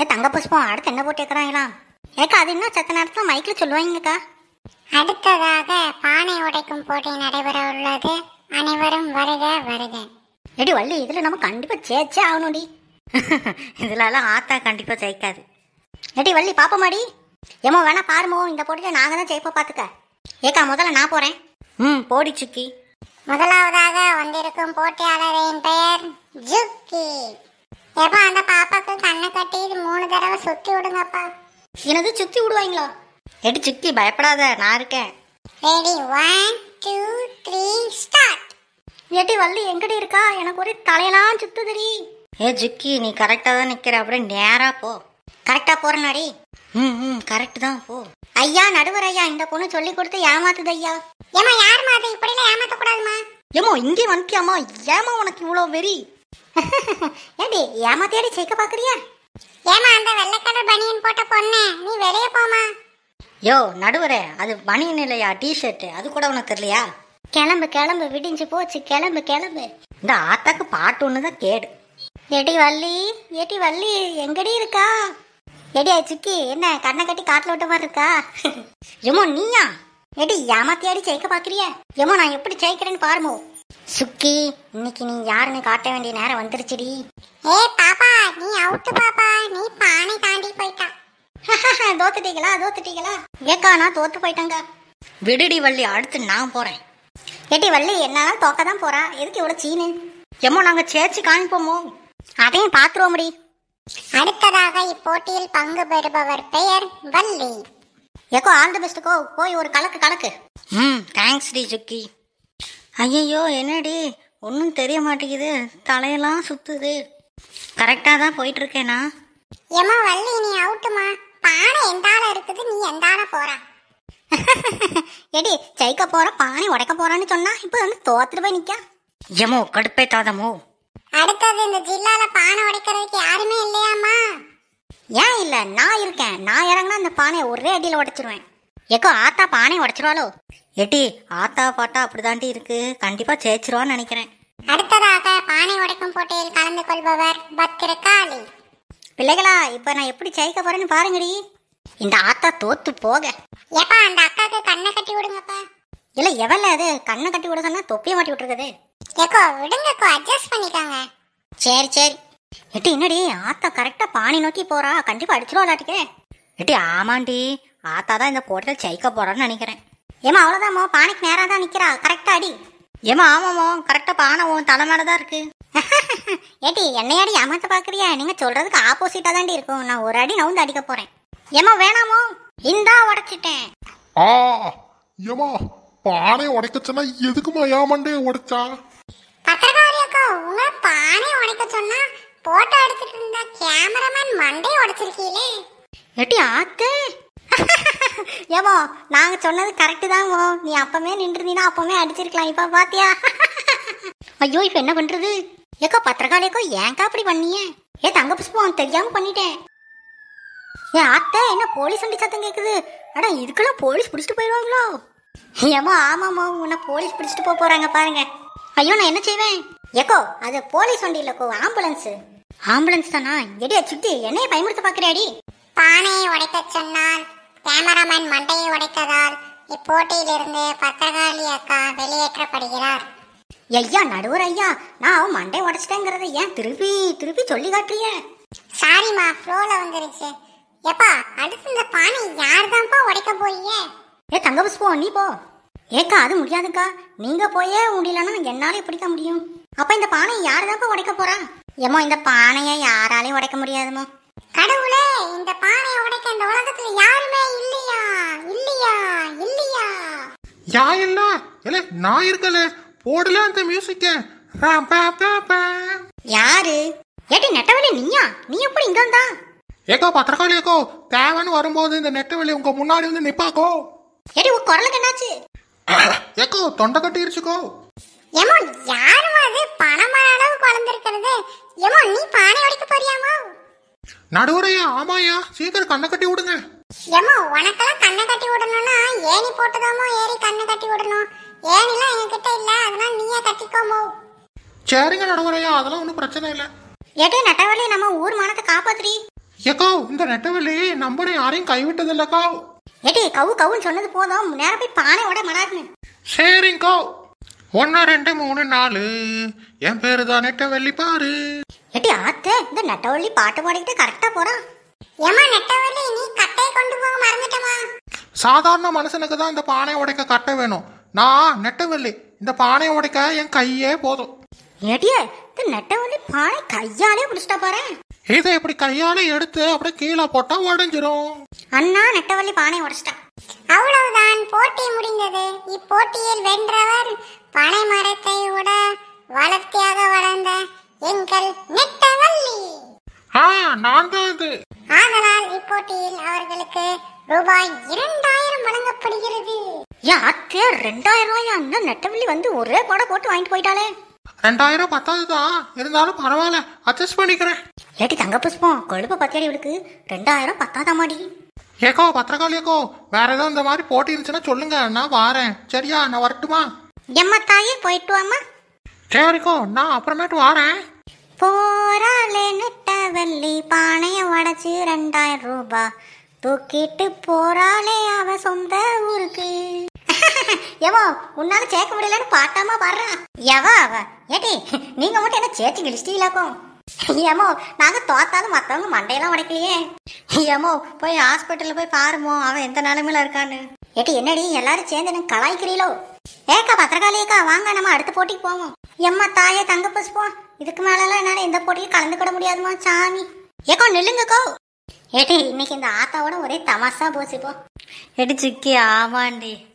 ஏ தங்க புஷ்பம் அடுத்து என்ன போட்டு வைக்கிறாங்களா ஏக்கா அது இன்னும் சத்த நேரத்தில் மைக்கில் சொல்லுவாங்கக்கா அடுத்ததாக பானை உடைக்கும் போட்டி நடைபெற உள்ளது அனைவரும் வருக வருக எடி வள்ளி இதில் நம்ம கண்டிப்பாக ஜெயிச்சே ஆகணும்டி இதுலலாம் ஆத்தா கண்டிப்பாக ஜெயிக்காது எடி வள்ளி பாப்பமாடி ஏமோ வேணா பாருமோ இந்த போட்டியில் நாங்கள் தான் ஜெயிப்போம் பார்த்துக்க ஏக்கா முதல்ல நான் போகிறேன் ம் போடி சுக்கி முதலாவதாக வந்திருக்கும் போட்டியாளரின் பெயர் ஜுக்கி எப்பா அந்த பாப்பாக்கு கண்ணை கட்டி இது மூணு தடவை சுத்தி விடுங்கப்பா எனது சுற்றி விடுவாங்களா எடி சுக்கி பயப்படாத நான் இருக்கேன் ready one two three start ஏட்டி வள்ளி எங்கடி இருக்கா எனக்கு ஒரே தலையெல்லாம் சுத்துதுடி ஏ ஜுக்கி நீ கரெக்டாக தான் நிற்கிற அப்படியே நேராக போ கரெக்டாக போகிறனாடி ம் ம் கரெக்ட் தான் போ ஐயா நடுவர் ஐயா இந்த பொண்ணு சொல்லி கொடுத்து ஏமாத்துது ஐயா ஏமா யாருமா அது இப்படிலாம் ஏமாத்த கூடாதுமா ஏமோ இங்கே வந்துட்டியாமா ஏமா உனக்கு இவ்வளோ வெறி ஏடி ஏமாத்தியாடி ஜெயிக்க பார்க்குறியா ஏமா அந்த வெள்ளைக்கலர் பனியன் போட்ட பொண்ணு நீ வெளியே போமா யோ நடுவரே அது பனியன் இல்லையா டிஷர்ட் அது கூட உனக்கு தெரியலையா கிளம்பு கிளம்பு விடிஞ்சு போச்சு கிளம்பு கிளம்பு இந்த ஆத்தாக்கு பாட்டு ஒன்று தான் கேடு எடி வள்ளி எடி வள்ளி எங்கடி இருக்கா எடியா சுக்கி என்ன கண்ணை கட்டி காட்டில் விட்ட மாதிரி இருக்கா எமோ நீயா எடி ஏமாத்தியாடி ஜெயிக்க பார்க்குறிய எமோ நான் எப்படி ஜெயிக்கிறேன்னு பாருமோ சுக்கி இன்னைக்கு நீ யாருன்னு காட்ட வேண்டிய நேரம் வந்துருச்சுடி ஏ பாப்பா நீ அவுட்டு பாப்பா நீ பானை தாண்டி போயிட்டா தோத்துட்டீங்களா தோத்துட்டீங்களா ஏக்கா நான் தோத்து போயிட்டேங்க விடுடி வள்ளி அடுத்து நான் போறேன் ஏட்டி வள்ளி என்னாலும் தோக்க தான் போறா எதுக்கு இவ்வளவு சீனு எம்மோ நாங்க சேச்சு காமிப்போமோ அதையும் பாத்துருவோம் முடி அடுத்ததாக இப்போட்டியில் பங்கு பெறுபவர் பெயர் வள்ளி ஏக்கோ ஆல் தி பெஸ்ட்டுக்கோ போய் ஒரு கலக்கு கலக்கு ம் தேங்க்ஸ் டி சுக்கி ஐயையோ என்னடி ஒன்றும் தெரிய மாட்டேங்குது தலையெல்லாம் சுத்துது கரெக்டாக தான் போயிட்டு இருக்கேனா ஏமா வள்ளி நீ அவுட்டுமா பானை எந்தால இருக்குது நீ எந்தால போறா எடி ஜெயிக்க போற பானை உடைக்க போறான்னு சொன்னா இப்போ வந்து தோத்துட்டு போய் நிக்கா எமோ கடுப்பே தாதமோ அடுத்தது இந்த ஜில்லால பானை உடைக்கிறதுக்கு யாருமே இல்லையாம்மா ஏன் இல்ல நான் இருக்கேன் நான் இறங்கினா அந்த பானையை ஒரே அடியில உடைச்சிருவேன் ஏக்கோ ஆத்தா பானை உடைச்சிருவாளோ எட்டி ஆத்தா பாட்டா அப்படிதாண்டி இருக்கு கண்டிப்பா ஜெயிச்சிருவான்னு நினைக்கிறேன் அடுத்ததாக பானை உடைக்கும் போட்டியில் கலந்து கொள்பவர் பத்திரகாளி பிள்ளைகளா இப்ப நான் எப்படி ஜெயிக்க போறேன்னு பாருங்கடி இந்த ஆத்தா தோத்து போக ஏப்பா அந்த அக்காக்கு கண்ணை கட்டி விடுங்கப்பா இல்ல எவல்ல அது கண்ணை கட்டி விட சொன்னா தொப்பியை மாட்டி விட்டுருக்குது ஏக்கோ விடுங்கக்கோ அட்ஜஸ்ட் பண்ணிக்கோங்க சரி சரி எட்டி என்னடி ஆத்தா கரெக்டா பானை நோக்கி போறா கண்டிப்பா அடிச்சிருவாளாட்டிக்கே எட்டி ஆமாண்டி ஆத்தா தான் இந்த போட்டியில் ஜெயிக்க போறான்னு நினைக்கிறேன் ஏமா அவ்வளோதாமோ பானைக்கு நேராக தான் நிக்கிறா கரெக்டா அடி ஏமா ஆமாமோ கரெக்டா பானை உன் தலை மேல தான் இருக்கு ஏட்டி என்னையாடி ஏமாத்த பாக்குறியா நீங்க சொல்றதுக்கு ஆப்போசிட்டா தாண்டி இருக்கும் நான் ஒரு அடி நவுந்து அடிக்க போறேன் ஏமா வேணாமோ இந்தா உடைச்சிட்டேன் ஆ ஏமா பானை உடைக்க சொன்னா எதுக்குமா ஏன் மண்டையை உடைச்சா பத்திரகாளி அக்கா உங்க பானை உடைக்க சொன்னா போட்டோ எடுத்துட்டு இருந்த கேமராமேன் மண்டையை உடைச்சிருக்கீங்களே எட்டி ஆத்தே ஏமோ நாங்க சொன்னது கரெக்டு தான்மோ நீ அப்பமே நின்றுருந்தீனா அப்பமே அடிச்சிருக்கலாம் இப்ப பாத்தியா ஐயோ இப்ப என்ன பண்றது ஏக்கா பத்திரகாளியக்கோ ஏன்க்கா அப்படி பண்ணிய ஏ தங்க புஷ்பம் தெரியாம பண்ணிட்டேன் ஏ ஆத்தே என்ன போலீஸ் வண்டி சத்தம் கேக்குது அட இதுக்கெல்லாம் போலீஸ் பிடிச்சிட்டு போயிடுவாங்களோ ஏமா ஆமாமோ உன்னை போலீஸ் பிடிச்சிட்டு போக போறாங்க பாருங்க ஐயோ நான் என்ன செய்வேன் ஏக்கோ அது போலீஸ் வண்டி இல்லக்கோ ஆம்புலன்ஸ் ஆம்புலன்ஸ் தானா எடியா சுத்தி என்னைய பயமுறுத்த பாக்குறியாடி பானையை உடைக்க சொன்னால் கேமராமேன் மண்டையை உடைத்ததால் இப்போட்டியிலிருந்து பத்திரகாளி அக்கா வெளியேற்றப்படுகிறார் ஐயா நடுவர் ஐயா நான் அவன் மண்டை உடைச்சிட்டேங்கிறத ஏன் திருப்பி திருப்பி சொல்லி காட்டுறிய சாரிம்மா ஃப்ளோல வந்துருச்சு எப்பா அடுத்து இந்த பானை யார் தான்ப்பா உடைக்க போறீங்க ஏ தங்க புஷ்பம் நீ போ ஏக்கா அது முடியாதுக்கா நீங்க போயே முடியலன்னா என்னாலே பிடிக்க முடியும் அப்ப இந்த பானை யாருதாப்பா உடைக்க போறா ஏமோ இந்த பானையை யாராலையும் உடைக்க முடியாதுமோ கடவுளே இந்த பானையை உடைக்க இந்த உலகத்துல யாருமே இல்லையா இல்லையா இல்லையா யா இல்ல இல்ல நான் இருக்கல போடல அந்த மியூசிக்க யாரு ஏட்டி நெட்டவழி நீயா நீ எப்படி இங்க வந்தா ஏக்கோ பத்திரக்காளி ஏக்கோ தேவைன்னு வரும்போது இந்த நெட்ட வெளி உங்க முன்னாடி வந்து நிப்பாக்கோ ஏட்டி உன் குரலுக்கு என்னாச்சு ஏக்கோ தொண்டை கட்டிருச்சுக்கோ ஏமோ யாரும் அது பணமர அளவுக்கு வளர்ந்துருக்கிறது ஏமோ நீ பானை உடைக்க போறியாமோ நடுவரையா ஆமாயா சீக்கிரம் கண்ணை கட்டி விடுங்க ஏமோ உனக்கெல்லாம் கண்ணை கட்டி விடணும்னா ஏணி போட்டுதாமோ ஏறி கண்ணை கட்டி விடணும் ஏணிலாம் என்கிட்ட இல்ல அதனால நீயே கட்டிக்கோமோ சரிங்க நடுவரையா அதெல்லாம் ஒன்றும் பிரச்சனை இல்லை ஏட்டி நெட்டவழி நம்ம ஊர் மானத்தை காப்பாத்துறி ஏக்கோ இந்த நெட்டவெளி நம்பனை யாரையும் கைவிட்டதில்லக்கோ ஏடி கவு கவுன்னு சொன்னது போதும் நேரம் போய் பானை உட மடாதுன்னு சரிங்கோ ஒன்று ரெண்டு மூணு நாலு என் பேரு தான் நெட்டவெள்ளி பாரு ஏடி ஆத்தே இந்த நெட்டவள்ளி பாட்டு பாடிக்கிட்டு கரெக்டா போறான் ஏமா நெட்டவள்ளி நீ கட்டையை கொண்டு போக மறந்துட்டமா சாதாரண மனுஷனுக்கு தான் இந்த பானை உடைக்க கட்ட வேணும் நான் நெட்டவெள்ளி இந்த பானை உடைக்க என் கையே போதும் ஏடியே இந்த நெட்டவள்ளி பானை கையாலே பிடிச்சிட்டா பாரு இதை இப்படி கையால எடுத்து அப்படியே கீழே போட்டா உடஞ்சிரும் அண்ணா நெட்டவள்ளி பானை உடைச்சிட்டா அவ்வளவுதான் போட்டி முடிந்தது இப்போட்டியில் வென்றவர் பனை மரத்தை விட வளர்த்தியாக வளர்ந்த எங்கள் நெட்டவள்ளி ஆ நான் தான் இது ஆதலால் இப்போட்டியில் அவர்களுக்கு ரூபாய் இரண்டாயிரம் வழங்கப்படுகிறது ஏ அத்தே ரெண்டாயிரம் ரூபாயா அந்த நெட்டவள்ளி வந்து ஒரே கூட போட்டு வாங்கிட்டு போயிட்டாளே ரெண்டாயிரம் பத்தாது தான் இருந்தாலும் பரவாயில்ல அட்ஜஸ்ட் பண்ணிக்கிறேன் ஏட்டி தங்க புஷ்பம் கொழுப்ப பத்தியாடி இவளுக்கு ரெண்டாயிரம் பத்தாதா மாடி ஏக்கோ பத்திரகாளியக்கோ வேற ஏதோ இந்த மாதிரி போட்டி இருந்துச்சுன்னா சொல்லுங்க நான் வாரேன் சரியா நான் வரட்டுமா எம்மா தாயே போயிட்டு வாமா சரிக்கோ நான் அப்புறமேட்டு வாரேன் போறாளே நெட்டவள்ளி பானைய உடைச்சு ரெண்டாயிரம் ரூபாய் தூக்கிட்டு போறாளே அவ சொந்த ஊருக்கு எவோ உன்னால சேர்க்க முடியலன்னு பாட்டாமா பாடுறா எவா அவ ஏடி நீங்க மட்டும் என்ன சேர்த்து கிழிச்சிட்டீங்களாக்கும் ஏமோ நாங்க தோத்தாலும் மத்தவங்க மண்டையெல்லாம் உடைக்கலையே ஏமோ போய் ஹாஸ்பிட்டல்ல போய் பாருமோ அவன் எந்த நிலைமையில இருக்கான்னு ஏட்டி என்னடி எல்லாரும் சேர்ந்து எனக்கு கலாய்க்கிறீங்களோ ஏக்கா பத்திரகாளியக்கா வாங்க நம்ம அடுத்த போட்டிக்கு போவோம் எம்மா தாயே தங்க புஷ்பம் இதுக்கு மேலலாம் என்னால எந்த போட்டியும் கலந்துக்கிட முடியாதுமா சாமி ஏக்கோ நில்லுங்கக்கோ ஏட்டி இன்னைக்கு இந்த ஆத்தாவோட ஒரே தமாசா போச்சு போ எடி சிக்கி ஆமாண்டி